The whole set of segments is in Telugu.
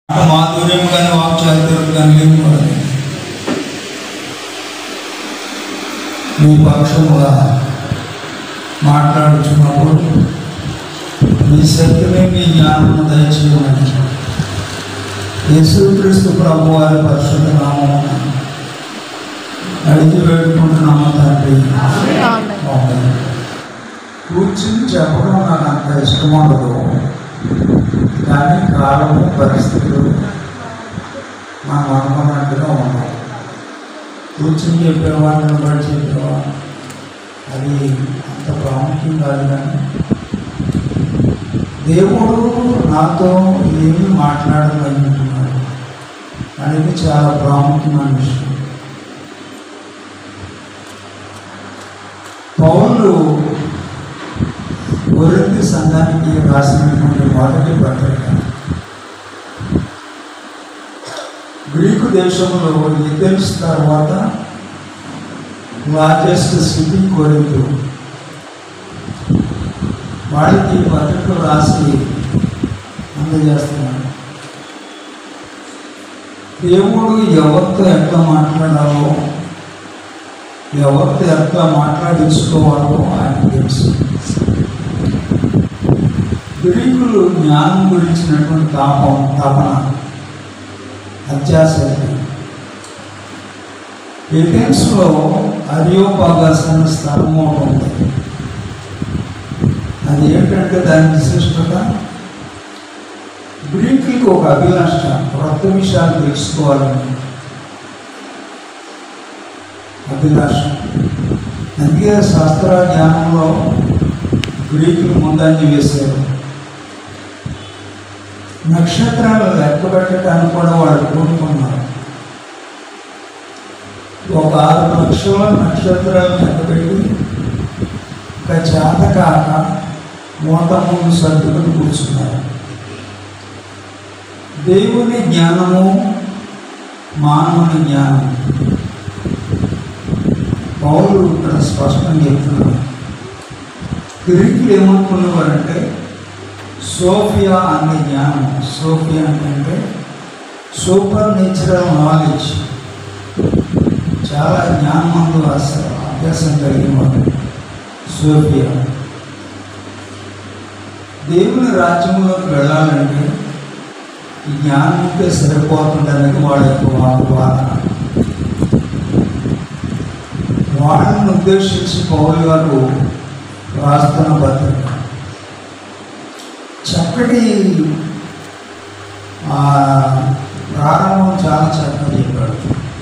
మాధుర్యం కానీ వాక్చాతుర్యం కానీ లేకపోవడం మీ పక్షముగా మాట్లాడుచున్నప్పుడు మీ శక్తిని మీ జ్ఞానము దయచేయమని యేసుక్రీస్తు ప్రభు వారి పరిశుద్ధ నామం అడిగి వేడుకుంటున్నాము తండ్రి ఆమేన్. కూర్చుని చెప్పడం నాకు అంత ఇష్టం ఉండదు కానీ కాలము పరిస్థితులు మనం అనుకున్నట్టుగా ఉండవు కూర్చుని చెప్పేవాడిని బట్టి చెప్పేవాడు అది అంత ప్రాముఖ్యం కాదు కానీ దేవుడు నాతో ఏమి మాట్లాడగలుగుతున్నాడు అనేది చాలా ప్రాముఖ్యమైన విషయం పౌరులు కొరింథీ సంఘానికి రాసినటువంటి మొదటి పత్రిక గ్రీకు దేశంలో ఎథెన్స్ తర్వాత లార్జెస్ట్ సిటీ కొరింథు వాడికి ఈ పత్రిక రాసి అందజేస్తున్నాడు దేవుడు ఎవరితో ఎట్లా మాట్లాడాలో ఎవరితో ఎట్లా మాట్లాడించుకోవాలో ఆయన తెలుసు గ్రీకులు జ్ఞానం గురించినటువంటి తాపం తపన అత్యాస ఎథెన్స్లో అరియోపాగాస్ అనే స్థలం ఒకటి ఉంది అది ఏంటంటే దాని విశిష్టత గ్రీకులకి ఒక అభిలాష క్రొత్త విషయాలు తెలుసుకోవాలని అభిలాష అందుకే శాస్త్ర జ్ఞానంలో గ్రీకులు ముందంజ వేశారు నక్షత్రాలు లెక్క పెట్టడానికి కూడా వాళ్ళు కోరుకున్నారు ఒక ఆరు లక్షల నక్షత్రాలు లెక్క పెట్టి ఇంకా చేత కాక మూత ముందు సర్దుకుని కూర్చున్నారు దేవుని జ్ఞానము మానవుని జ్ఞానం పౌరులు ఇక్కడ స్పష్టంగా చెప్తున్నారు గ్రీకులు ఏమనుకున్నవారంటే సోఫియా అనే జ్ఞానం సోఫియా అంటే సూపర్ నేచురల్ నాలెడ్జ్ చాలా జ్ఞానమందు అస- అభ్యాసం కలిగిన వారు సోఫియా దేవుని రాజ్యంలోకి వెళ్ళాలంటే ఈ జ్ఞానం ఉంటే సరిపోతుందనేది వాళ్ళ యొక్క వా- వాదన వాళ్ళని ఉద్దేశించి పౌరు గారు రాస్తున్న పత్రిక చక్కటి ఆ, ప్రారంభం చాలా చక్కగా చెప్పాడు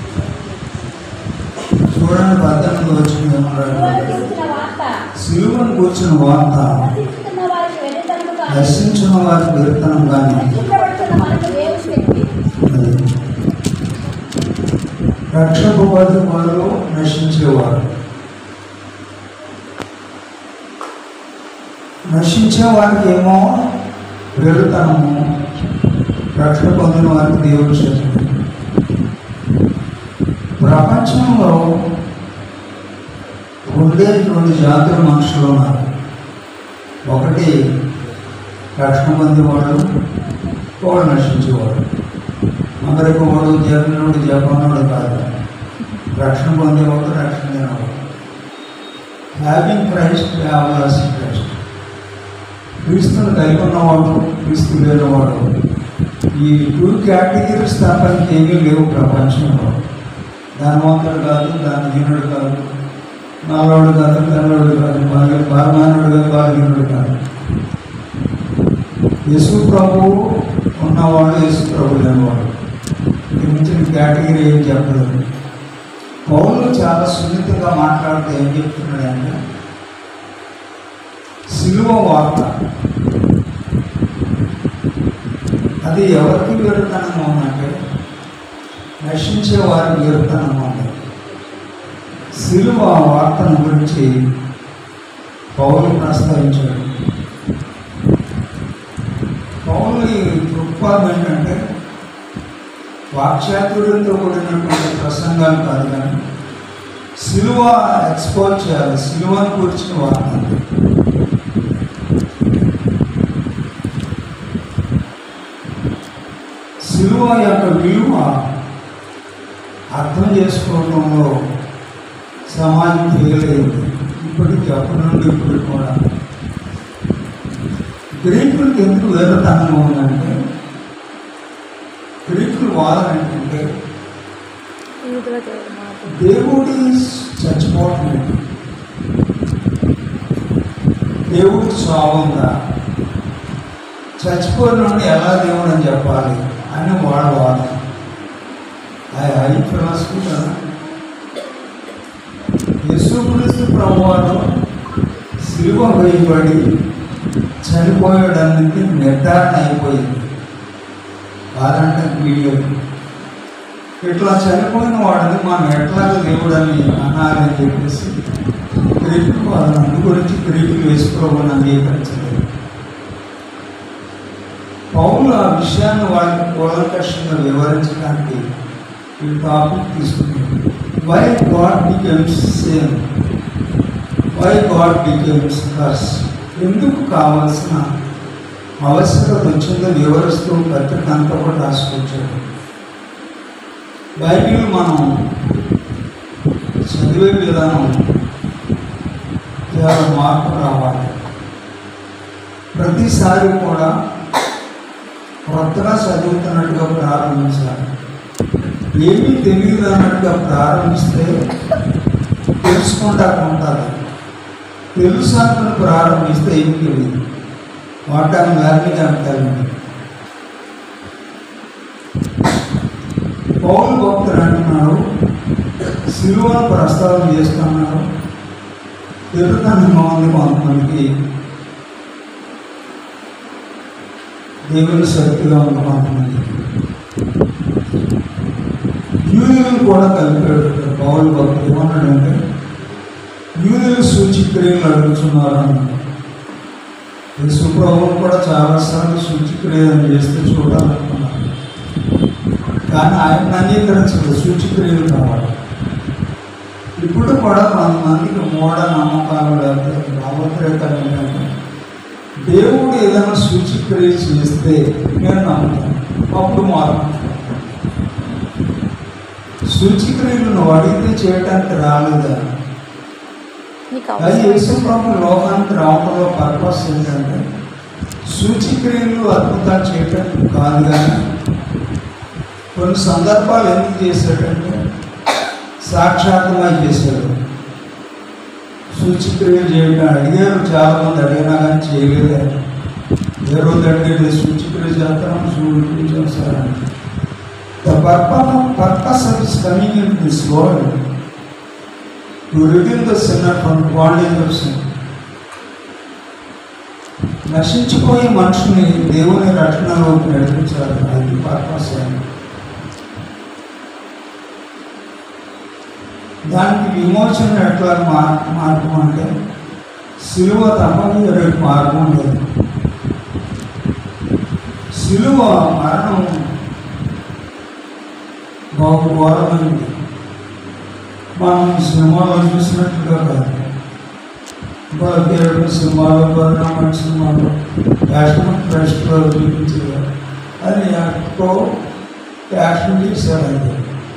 చూడండి పద్దెనిమిది వచ్చింది ఏమన్నాడు సిలువను కూర్చున్న వార్త దర్శించిన వారికి విరుతనం కానీ రక్షపబడి వాళ్ళు నశించేవారు నశించే వారికి ఏమో వెరుతనము రక్షణ పొందిన వారికి దేవుడు శక్తి ప్రపంచంలో ఉండే రెండు జాతుల మనుషులు ఉన్నారు ఒకటి రక్షణ పొందేవాడు వాడు నశించేవాడు అమెరికా వాడు జర్మనోడు జపానోడు కాదు రక్షణ పొందేవాడు రక్షణ లేనివాడు హ్యావింగ్ క్రైస్ట్ హ్యావ్లాస్ క్రైస్ట్ క్రీస్తుని కలిగి ఉన్నవాడు క్రీస్తు లేనివాడు ఈ టూ కేటగిరీస్ తప్ప ఇంకేమీ లేవు ప్రపంచంలో ధనవంతుడు కాదు దాని హీనుడు కాదు నల్లవాడు కాదు తెల్లవాడు కాదు బాగా బాలమానుడు కాదు బాలహీనుడు కాదు యేసు ప్రభు ఉన్నవాడు యేసు ప్రభు లేనివాడు ఇది మించిన కేటగిరీ ఏం చెప్పలేదు పౌరులు చాలా సున్నితంగా మాట్లాడుతూ ఏం చెప్తున్నాడంటే సిలువ వార్త అది ఎవరికి విరుద్ధంగా ఉందంటే నశించే వారికి విరుద్ధంగా ఉంది సిలువ వార్తను గురించి పౌరులు ప్రస్తావించాడు పౌరులు దృక్పథం ఏంటంటే వాక్చాతుర్యంతో కూడినటువంటి ప్రసంగాలు కాదు కానీ సిలువ ఎక్స్పోజ్ చేయాలి సిలువను కూర్చిన వార్త సిలువ యొక్క విలువ అర్థం చేసుకోవడంలో సమాజం చేయలేదు ఇప్పటికి అప్పటి నుండి ఇప్పుడు కూడా గ్రీకులకు ఎందుకు వేరతనంగా ఉందంటే గ్రీకులు వాదన ఏంటంటే యూదుల దేవుడు మాకు దేవుడి చచ్చిపోవటం ఏంటి? దేవుడు సాగుందా చచ్చిపోయిన నుండి ఎలా దేవుడు అని చెప్పాలి అని వాడు వాదన అది హై ఫిలాసఫీ కదా యేసుక్రీస్తు ప్రభువారు సిలువ వేయబడి చనిపోయాడనేది నిర్ధారణ అయిపోయింది వారంటే వీడియో ఇట్లా చనిపోయిన వాడిని మనం ఎట్లాగ దేవుడని అనాలని చెప్పేసి గ్రీకులు వాళ్ళని అందు గురించి గ్రీకులు వేసుకోవాలని అంగీకరించలేదు పౌలు ఆ విషయాన్ని వాళ్ళకి కూలంకషంగా వివరించడానికి ఈ టాపిక్ తీసుకున్నాడు why God becomes same why God becomes curse ఎందుకు కావాల్సిన ఆవశ్యకత వచ్చిందో వివరిస్తూ పత్రిక అంతా కూడా రాసుకొచ్చాడు బైబిల్ మనం చదివే విధానం చాలా మార్పు రావాలి ప్రతిసారి కూడా కొత్తగా చదువుతున్నట్టుగా ప్రారంభించాలి ఏమీ తెలియదు అన్నట్టుగా ప్రారంభిస్తే తెలుసుకుంటా ఉంటుంది తెలుసు అనుకుని ప్రారంభిస్తే ఏమి తెలియదు వాట్ ఐమ్ లెర్నింగ్ అని తెలియదు పౌరు భక్తులు అంటున్నారు సిలువను ప్రస్తావన చేస్తున్నారు తిరుగుతనంగా ఉంది కొంతమందికి దేవుని శక్తిగా ఉంది కొంతమందికి యూదులను కూడా కలిపాడు ఇక్కడ పౌరు భక్తులు ఏమన్నాడంటే యూదులు సూచిక్రియలు అడుగుతున్నారు అన్నాడు యేసుప్రభువు కూడా చాలాసార్లు సూచిక్రియలు చేస్తే చూడాలనుకున్నారు కానీ ఆయన అంగీకరించదు సూచిక్రియలు కావాలి ఇప్పుడు కూడా కొంతమందికి మూఢ నమ్మకాలు లేకపోతే భావోద్రేకాలు ఏంటంటే దేవుడు ఏదైనా సూచిక్రియ చేస్తే నేను నమ్ముతాను అప్పుడు మార్పు సూచిక్రియలు నువ్వు అడిగితే చేయడానికి రాలేదా నీకు అది అవసరం యేసుప్రభు లోకానికి రావడంలో పర్పస్ ఏంటంటే సూచిక్రియలు అద్భుతాలు చేయటం కాదు కానీ కొన్ని సందర్భాలు ఎందుకు చేశాడంటే సాక్షాత్మా చేశాడు సూచిక్రియలు చేయడం అడిగారు చాలామంది అడిగినా కానీ చేయలేదు ఆయన. ఏ రోజు అడిగేది సూచిక్రియ చేస్తాం సూచిక్రియ చేస్తారని the purpose purpose of is coming in this world to reveal the sinner from bondage of sin నశించిపోయే మనుషుని దేవుని రక్షణలోకి నడిపించాలి అది పర్పస్ అని దానికి విమోచన ఎట్లా మార్ మార్గం అంటే సిలువ తప్ప వేరే మార్గం లేదు సిలువ మరణం బాగు ఘోరమైంది మనం సినిమాలో చూసినట్టుగా కాదు బలకేడు సినిమాలో పరిణామ సినిమాలో యాక్షన్ ఫెస్ట్లో చూపించారు అది యాక్టో యాక్షన్ చేశారు అయితే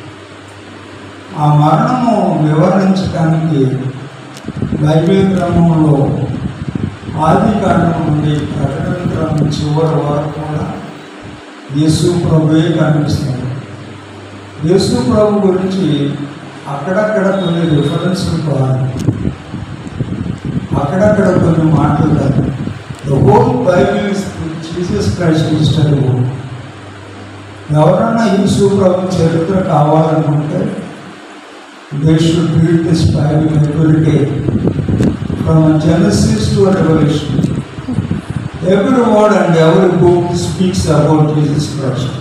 ఆ మరణము వివరించడానికి బైబిల్ గ్రంథంలో ఆది కాండం నుండి ప్రకటన గ్రంథం చివరి వరకు కూడా యేసు ప్రభువే కనిపిస్తుంది యేసు ప్రభు గురించి అక్కడక్కడ కొన్ని రిఫరెన్స్లు కావాలి అక్కడక్కడ కొన్ని మాటలు కాదు the whole Bible Jesus Christ history ఎవరన్నా యేసు ప్రభు చరిత్ర కావాలనుకుంటే they should read this Bible every day from Genesis to Revelation. Every word and every book speaks about Jesus Christ.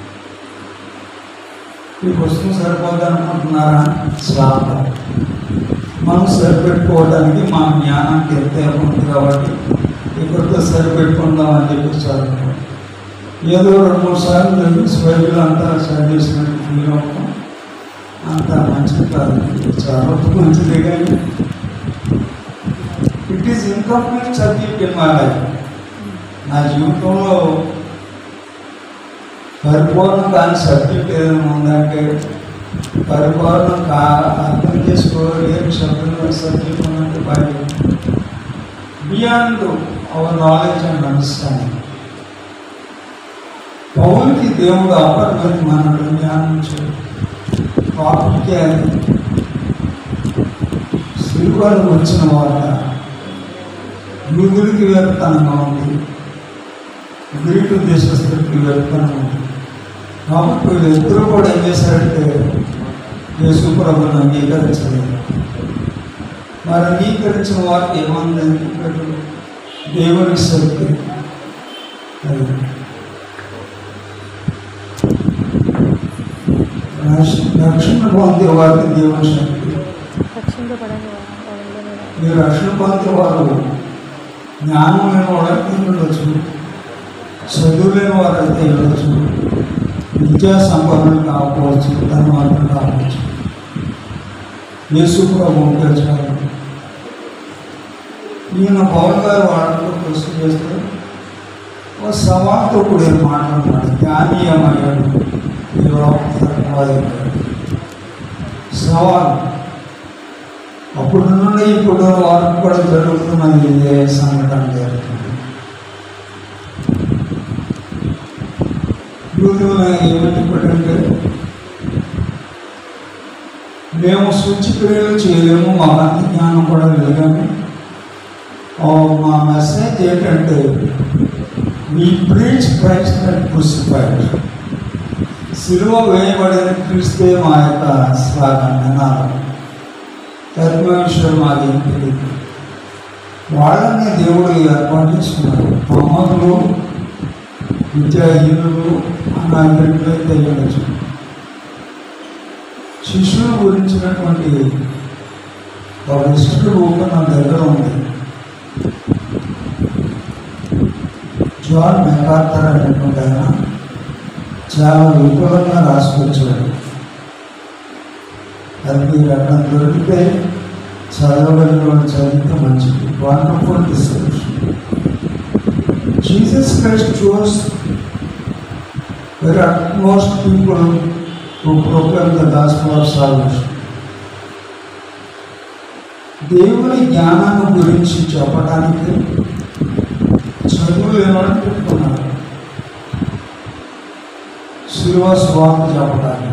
ఈ పుస్తకం సరిపోద్ది అనుకుంటున్నారా శ్రాప మనం సరిపెట్టుకోవడానికి మా జ్ఞానానికి ఎంత ఉంది కాబట్టి ఇక్కడితో సరిపెట్టుకుందామని చెప్పి చదువుతాం ఏదో రెండు మూడు సార్లు చదివి బైబిల్ అంతా చదివేసినట్టు ఫీల్ అవుతాం అంత మంచిది కాదు చాలా మంచిదే కానీ it is incomplete subject in my life నా జీవితంలో పరిపూర్ణ కాని సబ్జెక్ట్ ఏదైనా ఉందంటే పరిపూర్ణ కా అర్థం చేసుకోలేని శబ్దం సబ్జెక్ట్ ఉందంటే Bible beyond our knowledge and understanding పౌలకి దేవుడు అపరిమితమైన జ్ఞానం ఇచ్చాడు పాపకి అది శిల్వాలు వచ్చిన వాట యూదులకి వ్యర్థనంగా ఉంది గ్రీకు దేశస్తులకి వ్యర్థనంగా ఉంది కాబట్టి వీళ్ళిద్దరూ కూడా ఏం చేశారంటే యేసు ప్రభుని అంగీకరించలేదు మరి అంగీకరించిన వారికి ఏమన్నా అంగీకరించారు దేవుని శక్తి అది రక్ష- రక్షణ పొందే వారికి దేవుని శక్తి రక్షింపబడని వారిలో నేను మీరు రక్షణ పొందే వారు జ్ఞానం లేని వారైతే ఉండొచ్చు చదువు లేని వారైతే ఉండొచ్చు విద్యా సంపన్నులు కాకపోవచ్చు ధనవంతులు కావచ్చు యేసు ప్రభు ఉపయోగించాలి ఈయన పవన్ గారు వాళ్ళతో కృషి చేస్తే ఒక సవాల్తో కూడిన మాట్లాడుతున్నాడు జ్ఞానీయమయ్యాడు ఈ లోకం సర్వాధికారి. సవాల్ అప్పుడు నుండి ఇప్పుడు వారికి కూడా జరుగుతున్నది ఇదే సంఘటన జరుగుతుంది యూదులు ఏమిటి ఇప్పుడంటే మేము సూచిక్రియలు చేయలేము మా అంత జ్ఞానం కూడా లేదు కానీ ఓ మా మెసేజ్ ఏంటంటే మీ ప్రీచ్ క్రైస్ట్ అండ్ క్రూసిఫైడ్ సిలువ వేయబడిన క్రీస్తే మా యొక్క స్వాగతం నినాదం తత్వ విషయం మాకేం తెలియదు వాళ్ళని దేవుడు ఏర్పాటు చేసుకున్నాడు మహమ్మదులు విద్యాహీనులు అన్నట్లయితే తెలియవచ్చు శిష్యుల గురించినటువంటి ఒక లిస్టు రూపం నా దగ్గర ఉంది జాన్ మెకార్థర్ అనేటువంటి ఆయన చాలా విపులంగా రాసుకొచ్చాడు అది మీరు అక్కడ దొరికితే చదవబడిన వాళ్ళు చదివితే మంచిది wonderful description Jesus Christ choose very utmost people who program the gospel of salvation దేవుని జ్ఞానాన్ని గురించి చెప్పడానికి చదువు లేనివాడిని పెట్టుకున్నారు శిలువ స్వామి చెప్పడానికి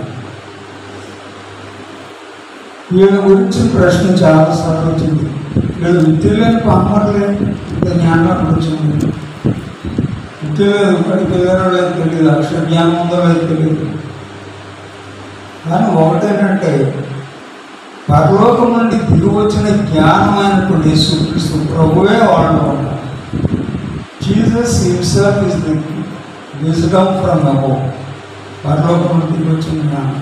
వీళ్ళ గురించి ప్రశ్న చాలాసార్లు వచ్చింది వీళ్ళు విద్య లేని పంపర్లే ఇంత జ్ఞానం వచ్చింది విద్య లేదు ఇక్కడికి వెళ్ళారో లేదు తెలియదు అక్షర జ్ఞానం ఉందో లేదు తెలియదు కానీ ఒకటేంటంటే పరలోకం నుండి దిగి వచ్చిన జ్ఞానమైనటువంటి యేసుక్రీస్తు ప్రభువే వాళ్ళు ఉంటారు Jesus himself is the wisdom from above పరలోకం నుండి దిగి వచ్చిన జ్ఞానం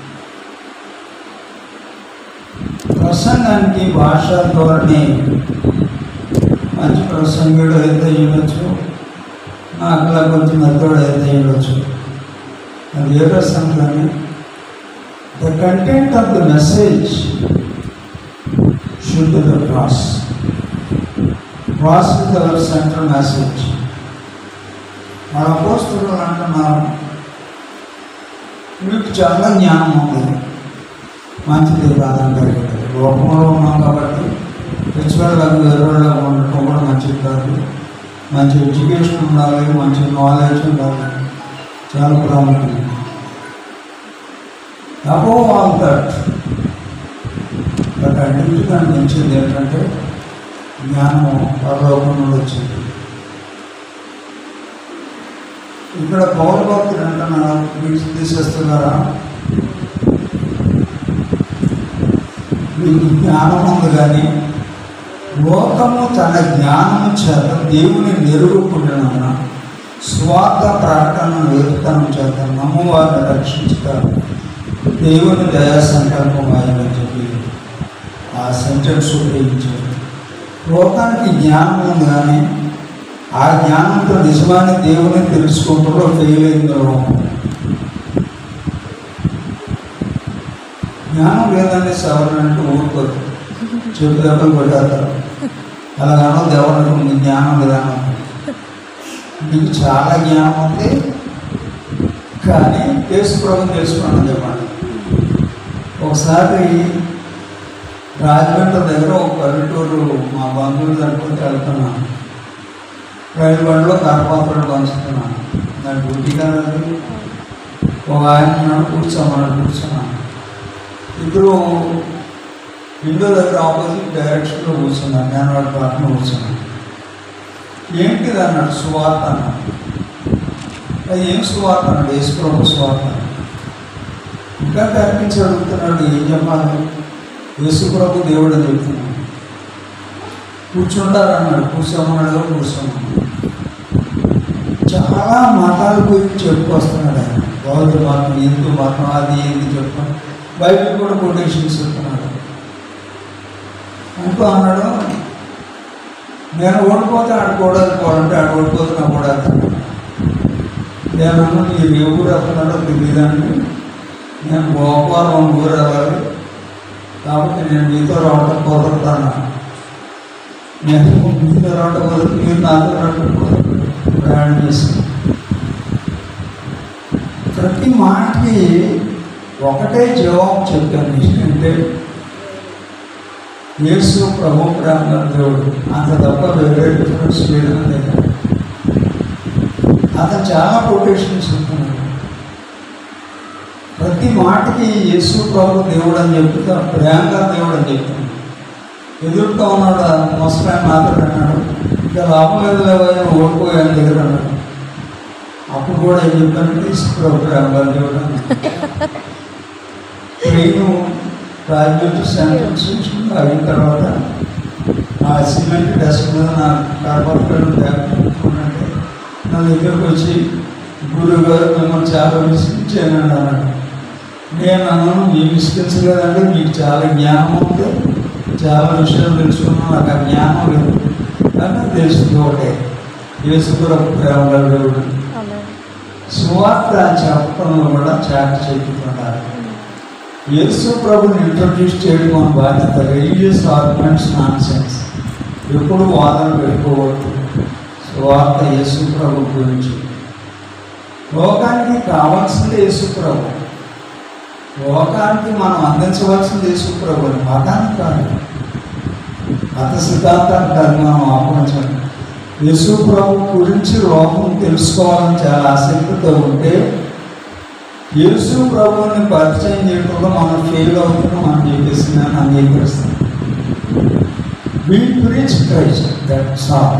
ప్రసంగానికి భాష ధోరణి మంచి ప్రసంగుడు అయితే ఉండొచ్చు నాకులా కొంచెం మెత్తోడు అయితే ఉండొచ్చు అది ఏ ప్రసంగాన్ని the content of the message should the cross cross with our central message మన అపోస్తులు అంటున్నారు మీకు చాలా జ్ఞానం ఉంది మంచిది కాదంటారు లోకంలో ఉన్నాం కాబట్టి రిచువల్లకు ఎర్రగా ఉండటం కూడా మంచిది కాదు మంచి ఎడ్యుకేషన్ ఉండాలి మంచి నాలెడ్జ్ ఉండాలి చాలా ప్రాముఖ్యం అబోవ్ ఆల్ దట్ బట్ అన్నింటికంటే మించింది ఏంటంటే జ్ఞానం పరలోకం నుండి వచ్చింది ఇక్కడ పౌర భక్తులు అంటున్నారు మీకు తీసేస్తున్నారా మీకు జ్ఞానం ఉంది కానీ లోకము తన జ్ఞానము చేత దేవుని నెరుగుకుంటున్న స్వార్థ ప్రకటన వేరుతనం చేత నమ్మువారిని రక్షించుతారు దేవుని దయా సంకల్పం ఆయన చెప్పి ఆ సెంటెన్స్ ఉపయోగించారు లోకానికి జ్ఞానం ఉంది కానీ ఆ జ్ఞానంతో నిజమైన దేవుని తెలుసుకుంటూ ఫెయిల్ అయింది లోకం జ్ఞానం లేదంటే సవరణ అంటే ఊరుకోరు చెప్పు దెబ్బలు కొట్టేస్తారు అలాగానో దేవుడు మీ జ్ఞానం విధానం మీకు చాలా జ్ఞానం ఉంది కానీ యేసు ప్రభు తెలుసుకున్నది ఇవ్వండి ఒకసారి రాజమండ్రి దగ్గర ఒక పల్లెటూరు మా బంధువులు దగ్గరికి వెళ్తున్నాను రైలు బండిలో కరపాత్రలు పంచుతున్నాను నా డ్యూటీ కదా అది. ఒక ఆయన ఉన్నాడు కూర్చోమన్నాడు కూర్చున్నాను ఇద్దరు విండో దగ్గర ఆపోజిట్ డైరెక్షన్లో కూర్చున్నాను నేను వాడి పక్కన కూర్చున్నాను ఏంటిది అన్నాడు సువార్త అన్నాడు అది ఏం సువార్త అన్నాడు యేసుప్రభు సువార్త అన్నాడు. ఇంకా కనిపించి అడుగుతున్నాడు ఏం చెప్పాలి యేసుప్రభు దేవుడు అని చెప్తున్నాడు కూర్చుంటారన్నాడు కూర్చోమన్నాడు కూర్చోమన్నాడు చాలా మతాల గురించి చెప్పుకొస్తున్నాడు ఆయన బౌద్ధ మతం హిందూ మతం అది ఏంది చెప్తాను బైబిల్ కూడా కొటేషన్స్ చెప్తున్నాడు అంటూ అన్నాడు నేను ఓడిపోతే ఆడు కూడా పోవాలంటే ఆడు ఓడిపోతే నా కూడా నేను అన్నా, మీరు ఏ ఊరు వస్తున్నాడో తెలియదండి నేను గోపాలం ఊరు వెళ్ళాలి కాబట్టి నేను మీతో రావటం కుదరతాను నేను మీతో రావటం కుదరదు మీరు నాతో రావటం కుదరదు ప్రయాణం చేసి ప్రతి మాటకి ఒకటే జవాబు చెప్పాను ఏంటంటే యేసు ప్రభు ప్రేమ దేవుడు అంత తప్ప వేరే డిఫరెన్స్ లేదని దగ్గర అతను చాలా కొటేషన్స్ ఉంటున్నాడు ప్రతి మాటకి యేసు ప్రభు దేవుడు అని చెప్తే ప్రేమగా దేవుడు అని చెప్తున్నాడు ఎదురుగా ఉన్నాడు ఆ ముసలాయన నాతో అన్నాడు ఇంకా లాభం లేదు లేవయ్యా ఓడిపోయాను దగ్గర అన్నాడు అప్పుడు కూడా ఏం చెప్పానంటే యేసు ప్రభు ప్రేమగా దేవుడు అని ట్రైను రాజమండ్రి సెంట్రల్ స్టేషన్ అయిన తర్వాత ఆ సిమెంట్ డెస్క్ మీద నా కడపక్కలు ఉంటే నా దగ్గరకు వచ్చి గురువు గారు మిమ్మల్ని చాలా విసిగించాను అన్నాడు నేను అన్నాను మీ విసిగించలేదంటే మీకు చాలా జ్ఞానం ఉంది చాలా విషయాలు తెలుసుకున్నాను నాకు ఆ జ్ఞానం లేదు కానీ నాకు తెలుస్తుంది ఒకటే యేసుపురం ప్రేమ దేవుడు ఆమె సువార్త చెప్పడంలో కూడా చాటి చెప్పుకున్నారు యేసు ప్రభుని ఇంట్రడ్యూస్ చేయడం మన బాధ్యత రిలీజియస్ ఆర్గ్యుమెంట్స్ నాన్ సెన్స్ ఎప్పుడు వాదన పెట్టుకోవద్దు సువార్త యేసు ప్రభు గురించి లోకానికి కావాల్సింది యేసు ప్రభు లోకానికి మనం అందించవలసింది యేసు ప్రభు అని మతానికి కాదు మత సిద్ధాంతానికి కాదు మనం ఆహ్వానించాలి యేసు ప్రభు గురించి లోకం తెలుసుకోవాలని చాలా ఆసక్తితో ఉంటే యేసు ప్రభువుని పరిచయం చేయడంలో మనం ఫెయిల్ అవుతున్నాం మనం చెప్పేసి నేను అంగీకరిస్తాను we preach Christ that's all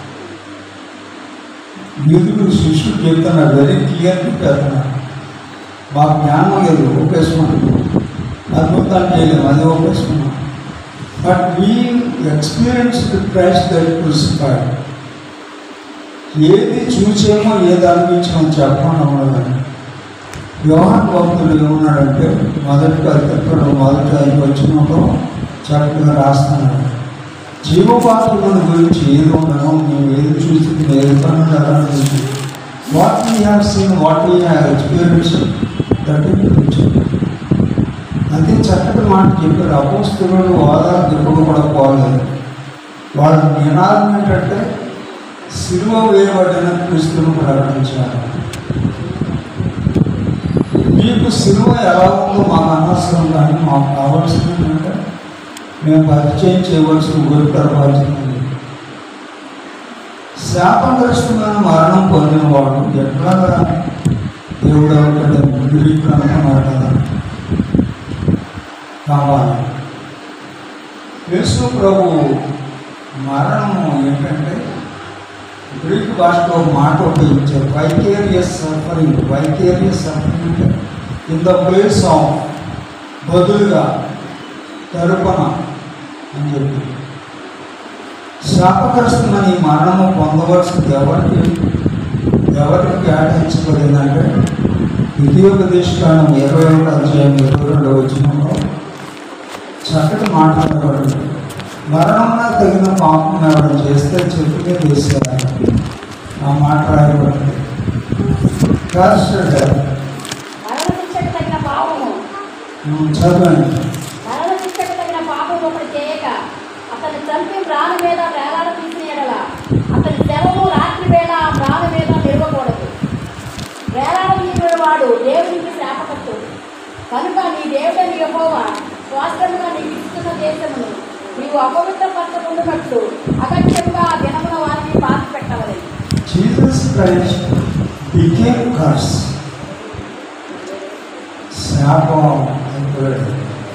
యూదుడు శిష్యుడు చెప్తున్నాడు వెరీ క్లియర్ పెడుతున్నాడు మాకు జ్ఞానం లేదు ఒప్పేసుకున్నాం అద్భుతాలు చేయలేము అది ఒప్పేసుకున్నాం but we experience Christ that crucified ఏది చూసేమో ఏది అనిపించామో చెప్పకుండా ఉండదండి యోహాన్ భక్తుడు ఏమన్నాడంటే మొదటి పత్రికలో మొదటి ఐదు వచ్చినప్పుడు చక్కగా రాస్తున్నాడు జీవపాత్రులను గురించి ఏది ఉండనో మేము ఏది చూసి ఏది పనులు what we have seen what we have experience that అదే చక్కటి మాట చెప్పారు అపోస్తులు వాదాలు ఎప్పుడు కూడా పోలేదు వాళ్ళ నినాదం ఏంటంటే సిలువ వేయబడిన క్రీస్తును ప్రకటించారు మీకు సిలువ ఎలా ఉందో మాకు అనవసరం కానీ మాకు కావాల్సింది ఏంటంటే మేము పరిచయం చేయవలసిన గురుతర బాధ్యత ఉంది. శాపగ్రస్తమైన మరణం పొందిన వాడు ఎట్లాగా దేవుడు ఎవరికంటే ముగిరికి అనుకున్నాడు కదా కావాలి యేసు ప్రభు మరణము ఏంటంటే గ్రీక్ భాషలో ఒక మాట ఉపయోగించారు వైకేరియస్ సఫరింగ్ వైకేరియస్ సఫరింగ్ అంటే ఇన్ ద ప్లేస్ ఆఫ్ బదులుగా తరుపన అని చెప్పి శాపగ్రస్తమైన ఈ మరణము పొందవలసింది ఎవరికి ఎవరికి కేటాయించబడిందంటే విద్యోపదేశకాలం ఇరవై ఒకటి అధ్యాయం ఇరవై రెండు వచ్చినప్పుడు చక్కటి మాట్లాడబడింది మరణంగా తగిన పాపం ఎవరు చేస్తే చెప్పుకే తీసేయాలి ఆ మాట రాయబడింది కాస్టర్ మరణ శిక్షకు తగిన పాపము చదవండి మరణ శిక్షకు తగిన పాపం ఒకటి చేయక అతని చంపి ప్రాణ మీద వేలాడ తీసిన ఎడల అతని శవము రాత్రి వేళ ఆ ప్రాణ మీద నిలవకూడదు వేలాడ తీసిన వాడు నీవు అపవిత్రపరచకుండానట్లు అగత్యముగా ఆ దినమున వారిని పాతి పెట్టవలేదు Jesus Christ became curse. శాపం అయిపోయాడు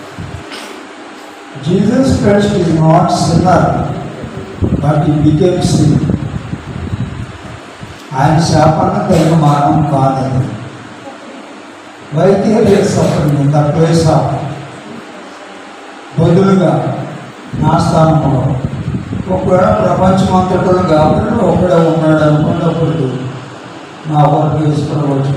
Jesus Christ is not sinner, but he became sin. ఆయన శాపాన్ని తగిన మానం కాదని వైద్య సఫరింగ్ ద ప్లేస్ ఆఫ్ బదులుగా నా స్థానంలో ఒకవేళ ప్రపంచమంతటా కాబట్టి ఒకడే ఉన్నాడు అనుకున్నప్పుడు నా వరకు వేసుకోవచ్చు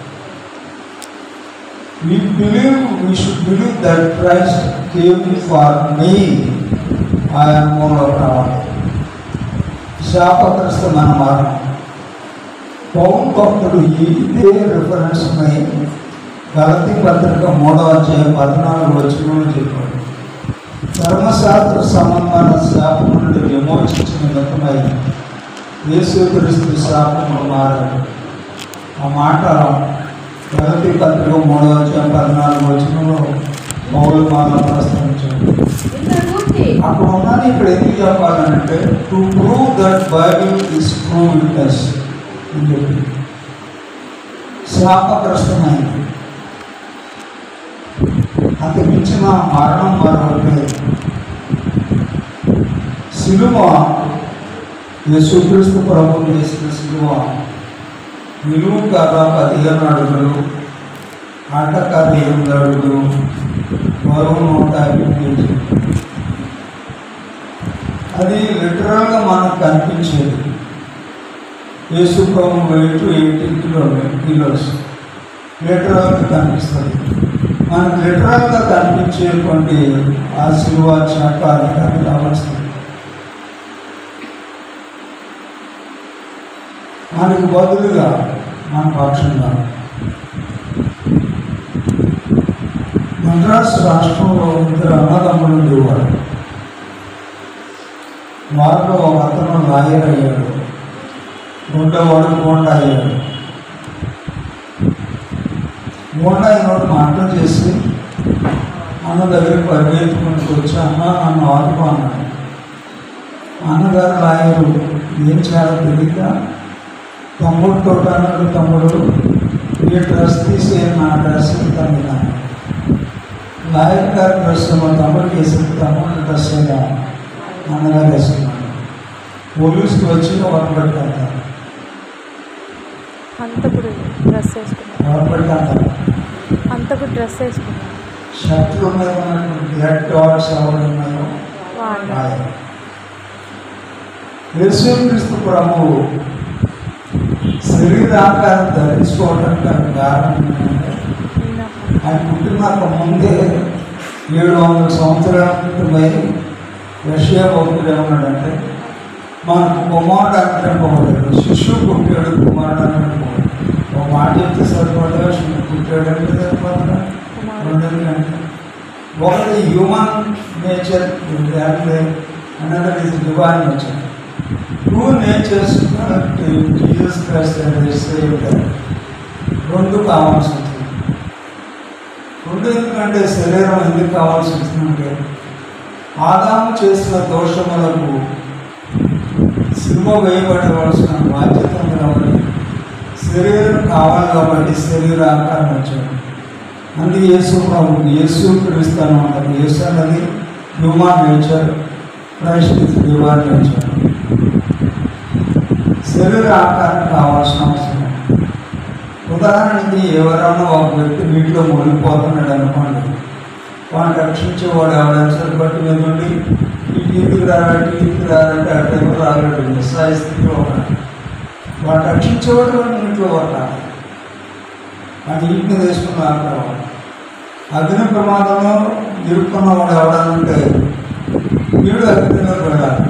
We believe, we should believe that Christ came for me. ఆయన మూలలో రావాలి శాపగ్రస్తమైన మరణం పౌన్ భక్తుడు ఇదే రిఫరెన్స్ ఉన్నాయి గలతి పత్రిక మూడవ అధ్యాయం పద్నాలుగు వచ్చిన చెప్పాడు ధర్మశాస్త్ర సంబంధమైన శాపం నుండి విమోచించిన మితమై యేసుక్రీస్తు శాపము మారాడు ఆ మాట గలతి పత్రిక మూడవ అధ్యాయం పద్నాలుగు వచ్చినలో మౌలు మాల ప్రస్తావించాడు ఇందును గూర్చి అక్కడ ఉన్నది ఇక్కడ ఎందుకు చెప్పాలంటే to prove that Bible is true witness అని చెప్పి శాపగ్రస్తమైంది అంత మించిన మరణం మరొకటి లేదు. సిలువ యేసుక్రీస్తు ప్రభు చేసిన సిలువ నిలువు కర్ర పదిహేను అడుగులు అడ్డకర్ర ఎనిమిది అడుగులు బరువు నూట యాభై కేజీలు అది లిటరల్గా మనకు కనిపించేది యేసు ప్రభు వెయిట్ ఎయిటీన్ కిలో కిలోస్ లిటరల్గా కనిపిస్తుంది మనకు లిటరల్గా కనిపించేటువంటి ఆ శిలువ చాట అది కానీ కావాల్సింది మనకు బదులుగా మన పక్షంగా మద్రాసు రాష్ట్రంలో ఇద్దరు అన్నదమ్ములు ఉండేవారు వారిలో ఒక అతను లాయర్ అయ్యాడు రెండోవాడు బోండా అయ్యాడు బోండా అయినోడు మాటలు చేసి అన్న దగ్గరికి పరిగెత్తుకుంటూ వచ్చి అన్న నన్ను ఆదుకో అన్నాడు అన్నగారు లాయరు ఏం చేయాలో తెలియక తమ్ముడు తోట అన్నాడు తమ్ముడు ఈ డ్రెస్ తీసి నా డ్రెస్ తమ్మినా లాయర్ గారి డ్రెస్ మా తమ్ముడికి వేసి తమ్ముడు డ్రెస్ అయినా అన్నగారు వేసుకున్నాడు పోలీసులు వచ్చి ఎవరు పెడతారు అంతకుడు డ్రెస్ వేసుకున్నాడు ఎవరు పెడతారు అంతకుడు డ్రెస్ వేసుకున్నాడు షర్ట్లు మీద ఉన్నటువంటి బ్లడ్ డాట్స్ ఎవరు ఉన్నాయో వాడు లాయర్ యేసుక్రీస్తు ప్రభువు శరీరాకారం ధరించుకోవడానికి గల కారణం ఏంటంటే ఈయన ఆయన పుట్టినాక ముందే ఏడు వందల సంవత్సరాల క్రితమై రష్యా భక్తుడు ఏమన్నాడంటే మనకు కుమారుడు అనుకోలేదు శిశువు పుట్టాడు కుమారుడు అనుకోలేదు ఒక మాట చెప్తే సరిపడగా శిశువు పుట్టాడు అంటే సరిపడగా రెండోది అంటే ఒకటి హ్యూమన్ నేచర్ అంటే another is divine nature two natures Jesus Christ రెండు కావాల్సి ఉంటుంది రెండు ఎందుకంటే శరీరం ఎందుకు కావాల్సి వస్తుందంటే ఆదాము చేసిన దోషములకు సినిమ వేయబడవలసిన బాధ్యత ఉంది కాబట్టి శరీరం కావాలి కాబట్టి శరీర ఆకారం వచ్చాడు అందుకే యేసు ప్రభు యేసు క్రీస్తాను అంటారు యేసు అన్నది human nature Christ is divine nature శరీర ఆకారం కావాల్సిన అవసరం లేదు. ఉదాహరణకి ఎవరైనా ఒక వ్యక్తి నీటిలో మునిగిపోతున్నాడు అనుకోండి వాడిని రక్షించేవాడు ఎవరైనా సరే బట్టి మీద ఉండి ఇటు ఇంటికి రారంటే ఇంటికి రారంటే ఆ టైంలో రాలేడు నిస్సాయ స్థితిలో ఉన్నాడు వాడు రక్షించేవాడు వాడు నీటిలో పట్టాలి వాడి ఇంటిని తీసుకుని రావాలి అగ్ని ప్రమాదంలో ఇరుక్కున్నవాడు ఎవడనంటే వీడు అగ్నిలో వెళ్ళాలి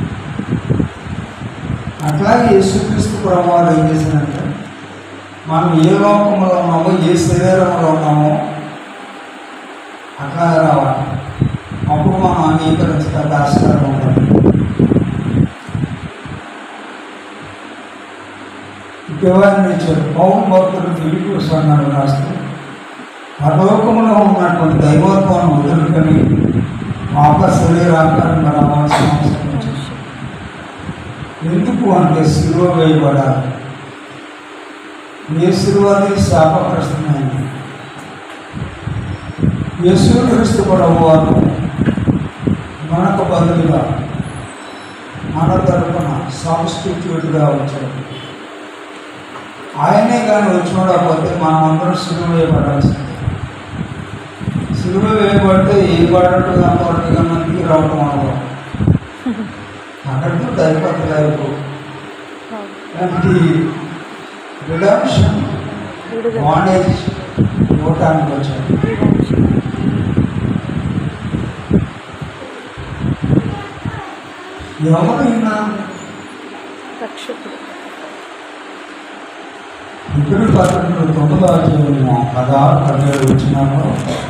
అట్లాగే యేసుక్రీస్తు ప్రభావాలు ఏం చేశారంటే మనం ఏ లోకంలో ఉన్నామో ఏ శరీరంలో ఉన్నామో అట్లా రావాలి అప్పుడు మనం అంగీకరించడానికి ఆస్కారం ఉంటుంది డివైన్ నేచర్ పౌన్ భక్తుడు ఫిలిపిస్ అన్నాడు రాస్తూ పరలోకంలో ఉన్నటువంటి దైవత్వాన్ని వదులుకొని పాప శరీరాకారంగా రావాల్సిన అవసరం వచ్చింది ఎందుకు అంటే సిలువ వేయబడాలి ఏ సిలువ అనేది శాపగ్రస్తమైంది యేసుక్రీస్తు ప్రభు వారు మనకు బదులుగా మన తరపున సబ్స్టిట్యూట్గా వచ్చాడు ఆయనే కానీ వచ్చినకపోతే మనం అందరం సిలువ వేయబడాల్సిందే సిలువ వేయబడితే ఏ పడ్డట్టు అంతవరకు కన్నా రావడం అవ్వదు అక్కడితో దైవత లైఫ్ దానికి రిడక్షన్ విడుదల బాండేజ్ ఇవ్వటానికి వచ్చాడు ఎవరైనా రక్షకుడు ఇప్పుడు పత్రికలు తొమ్మిదో అధ్యాయము పదహారు పదిహేడు వచ్చినాము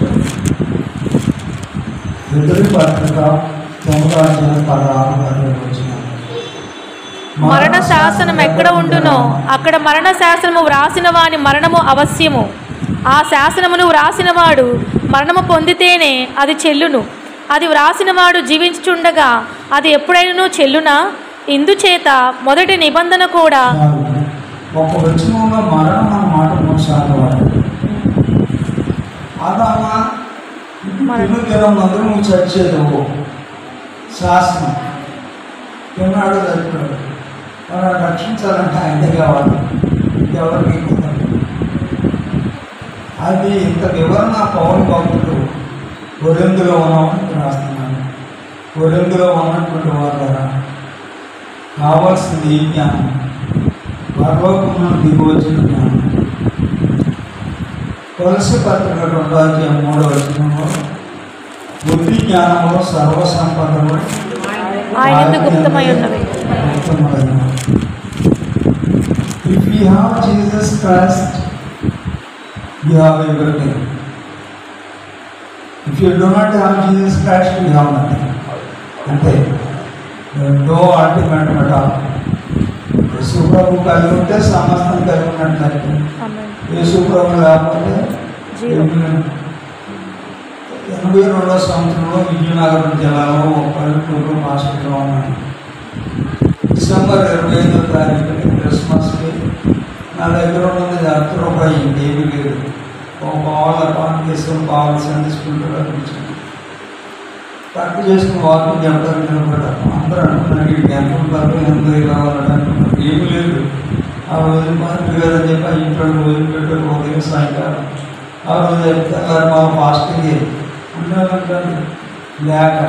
ఇద్దరి పత్రిక తొమ్మిదో అధ్యాయం పదహారు పదిహేడు వచ్చినాము మరణ శాసనం ఎక్కడ ఉండునో అక్కడ మరణ శాసనము వ్రాసిన వాని మరణము అవశ్యము ఆ శాసనమును వ్రాసినవాడు మరణము పొందితేనే అది చెల్లును అది వ్రాసినవాడు జీవించుచుండగా అది ఎప్పుడైనా చెల్లునా ఇందుచేత మొదటి నిబంధన కూడా చాలు. ఒక వచనంలో మరణం అన్న మాట మూడు సార్లు వాడాడు ఆదామా మరణం. తిను దినం అందరూ నువ్వు చచ్చేది శాసనం తిన్నాడు చచ్చిపోయాడు మనం రక్షించాలంటే ఆయనే కావాలి ఎవరికి కుదరదు. అది ఇంత వివరణ పౌరు భక్తుడు ఒరెందులో ఉన్నామని రాస్తున్నాను ఒరెందులో ఉన్నటువంటి వారు ద్వారా కావాల్సింది ఈ జ్ఞానం పర్వకమును దిగి వచ్చిన జ్ఞానం తులసి పత్రిక రెండో అధ్యాయం మూడో వచనంలో బుద్ధి జ్ఞానంలో సర్వసంపదలు ఆయన గుప్తమై ఉన్నవి if you have Jesus Christ you have everything if you do not have Jesus Christ you have nothing అంటే నో అల్టిమేట్ మెటాల్ యేసుప్రభు కలిగి ఉంటే సమస్తం కలిగి ఉన్నట్లయితే ఆమేన్. యేసుప్రభు లేకపోతే జీరో. ఏమీ లేదు. ఎనభై రెండో సంవత్సరంలో విజయనగరం జిల్లాలో ఒక పల్లెటూరు హాస్పిటల్లో ఉన్నాను డిసెంబర్ ఇరవై ఐదో తారీఖుని క్రిస్మస్కి నా దగ్గర ఉన్నది అర్ధ రూపాయి ఇంకేమీ లేదు ఒక పావుల అకౌంట్ తీసుకొని పావులు సండే స్కూల్లో కనిపించింది కరెక్ట్ చేసుకుని వాకింగ్ చెప్పడానికి నిలబడ్డాను అందరూ అనుకున్నారు వీడికి ఎంత ఉంటారు ఎంత కావాలంటే అనుకున్నారు ఏమీ లేదు ఆ రోజు మాత్రం కదని చెప్పి ఆ ఇంట్లో వదిలిపెట్టారు ఉదయం సాయంకాలం ఆ రోజు చెప్తే అలా మా ఫాస్టింగ్ ఉన్నారంటారు లేక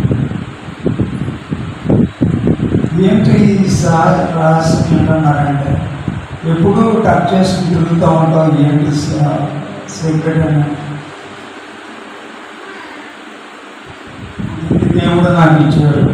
ఏంటి ఈ సా రహస్యం ఏంటన్నారంటే ఎప్పుడూ టచ్ చేసుకుని తిరుగుతూ ఉంటాం ఏంటి సీక్రెట్ అని ఇది దేవుడు నాకు ఇచ్చాడు